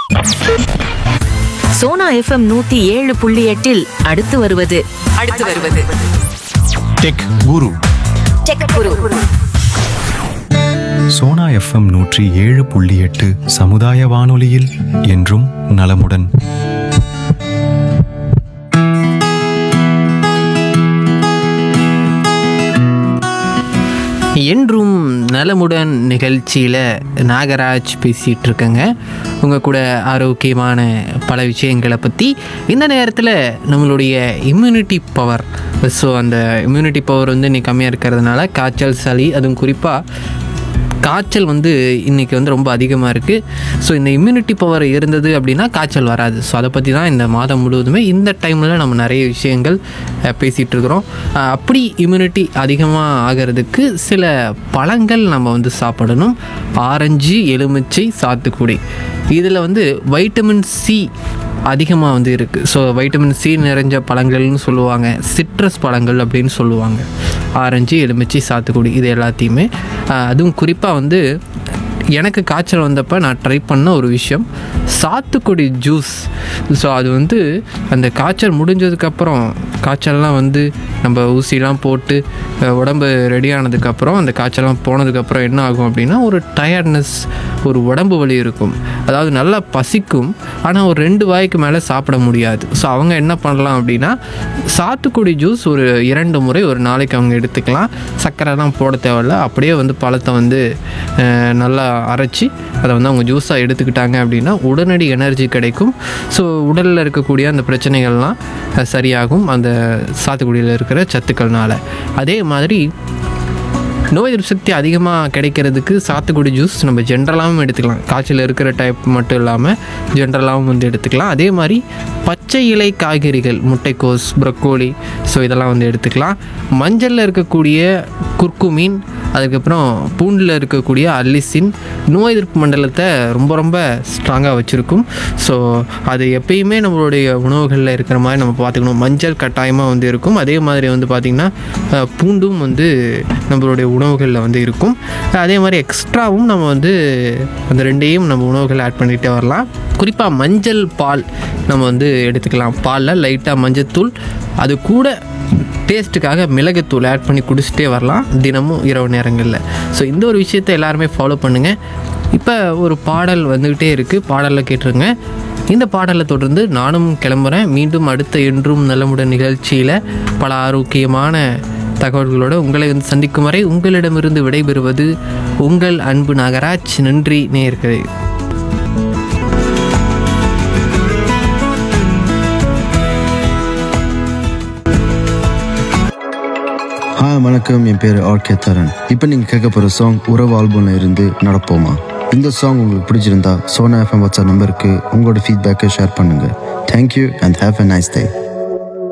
Sona FM நூத்தி ஏழு புள்ளி எட்டில் அடுத்து வருவது அடுத்து வருவது tech guru tech guru Sona FM நூற்றி ஏழு புள்ளி எட்டு சமுதாய வானொலியில் என்றும் நலமுடன் என்றும் நலமுடன் நிகழ்ச்சியில் நாகராஜ் பேசிகிட்டு இருக்கேங்க உங்கள் கூட ஆரோக்கியமான பல விஷயங்களை பற்றி இந்த நேரத்தில் நம்மளுடைய இம்யூனிட்டி பவர் ஸோ அந்த இம்யூனிட்டி பவர் வந்து இன்னைக்கு கம்மியாக இருக்கிறதுனால காய்ச்சல் சளி அதுவும் குறிப்பாக காய்ச்சல் வந்து இன்றைக்கி வந்து ரொம்ப அதிகமாக இருக்குது ஸோ இந்த இம்யூனிட்டி பவர் இருந்தது அப்படின்னா காய்ச்சல் வராது ஸோ அதை பற்றி தான் இந்த மாதம் முழுவதுமே இந்த டைமில் நம்ம நிறைய விஷயங்கள் அஹ், பேசிகிட்டு இருக்கிறோம் அஹ், அப்படி இம்யூனிட்டி அதிகமாக ஆகிறதுக்கு சில பழங்கள் நம்ம வந்து சாப்பிடணும் ஆரஞ்சு எலுமிச்சை சாத்துக்குடி இதில் வந்து வைட்டமின் சி அதிகமாக வந்து இருக்குது ஸோ வைட்டமின் சி நிறைஞ்ச பழங்கள்னு சொல்லுவாங்க சிட்ரஸ் பழங்கள் அப்படின்னு சொல்லுவாங்க ஆரஞ்சு எலுமிச்சை சாத்துக்குடி இது எல்லாத்தையுமே ஆஹ், அதுவும் குறிப்பாக வந்து எனக்கு காய்ச்சல் வந்தப்போ நான் ட்ரை பண்ண ஒரு விஷயம் சாத்துக்குடி ஜூஸ் ஸோ அது வந்து அந்த காய்ச்சல் முடிஞ்சதுக்கப்புறம் காய்ச்சல்லாம் வந்து நம்ம ஊசிலாம் போட்டு அஹ், உடம்பு ரெடி ஆனதுக்கப்புறம் அந்த காய்ச்சல்லாம் போனதுக்கப்புறம் என்ன ஆகும் அப்படின்னா ஒரு டயர்ட்னஸ் ஒரு உடம்பு வலி இருக்கும் அதாவது நல்லா பசிக்கும் ஆனால் ஒரு ரெண்டு வாய்க்கு மேலே சாப்பிட முடியாது ஸோ அவங்க என்ன பண்ணலாம் அப்படின்னா சாத்துக்குடி ஜூஸ் ஒரு இரண்டு முறை ஒரு நாளைக்கு அவங்க எடுத்துக்கலாம் சர்க்கரைலாம் போட தேவையில்ல அப்படியே வந்து பழத்தை வந்து அஹ், நல்லா அரைச்சி அதை வந்து அவங்க ஜூஸாக எடுத்துக்கிட்டாங்க அப்படின்னா உடனடி எனர்ஜி கிடைக்கும் ஸோ உடலில் இருக்கக்கூடிய அந்த பிரச்சனைகள்லாம் அஹ், சரியாகும் அந்த சாத்துக்குடியில் இருக்கிற சத்துக்கள்னால அதே மாதிரி நோய் எதிர்ப்பு சக்தி அதிகமாக கிடைக்கிறதுக்கு சாத்துக்குடி ஜூஸ் நம்ம ஜென்ரலாகவும் எடுத்துக்கலாம் காய்ச்சல் இருக்கிற டைப் மட்டும் இல்லாமல் ஜென்ரலாகவும் வந்து எடுத்துக்கலாம் அதே மாதிரி பச்சை இலை காய்கறிகள் முட்டைக்கோஸ் ப்ரக்கோலி ஸோ இதெல்லாம் வந்து எடுத்துக்கலாம் மஞ்சளில் இருக்கக்கூடிய குர்குமீன் அதுக்கப்புறம் பூண்டில் இருக்கக்கூடிய அல்லிசின் நோய் எதிர்ப்பு மண்டலத்தை ரொம்ப ரொம்ப ஸ்ட்ராங்காக வச்சுருக்கும் ஸோ அது எப்பயுமே நம்மளுடைய உணவுகளில் இருக்கிற மாதிரி நம்ம பார்த்துக்கணும் மஞ்சள் கட்டாயமாக வந்து இருக்கும் அதே மாதிரி வந்து பார்த்திங்கன்னா அஹ், பூண்டும் வந்து நம்மளுடைய உணவுகளில் வந்து இருக்கும் அதே மாதிரி எக்ஸ்ட்ராவும் நம்ம வந்து அந்த ரெண்டையும் நம்ம உணவுகளை ஆட் பண்ணிகிட்டே வரலாம் குறிப்பாக மஞ்சள் பால் நம்ம வந்து எடுத்துக்கலாம் பாலில் லைட்டாக மஞ்சத்தூள் அது கூட டேஸ்ட்டுக்காக மிளகுத்தூள் ஆட் பண்ணி குடிச்சிட்டே வரலாம் தினமும் இரவு நேரங்களில் ஸோ இந்த ஒரு விஷயத்தை எல்லாருமே ஃபாலோ பண்ணுங்கள் இப்போ ஒரு பாடல் வந்துக்கிட்டே இருக்குது பாடலில் கேட்டுருங்க இந்த பாடலை தொடர்ந்து நானும் கிளம்புறேன் மீண்டும் அடுத்த என்றும் நலமுடன் நிகழ்ச்சியில் பல ஆரோக்கியமான தகவல்களோடு உங்களை வந்து சந்திக்கும் வரை உங்களிடமிருந்து விடைபெறுவது உங்கள் அன்பு நாகராஜ் நன்றி நேயர்களே ஹாய் வணக்கம் என் பேர் ஆர்கே தரன் இப்போ நீங்கள் கேட்க போகிற சாங் உறவு ஆல்பம்ல இருந்து நடப்போமா இந்த சாங் உங்களுக்கு பிடிச்சிருந்தா சோனா எஃப்எம் வாட்ஸ்அப் நம்பருக்கு உங்களோட ஃபீட்பேக்கை ஷேர் பண்ணுங்கள் thank you and have a nice day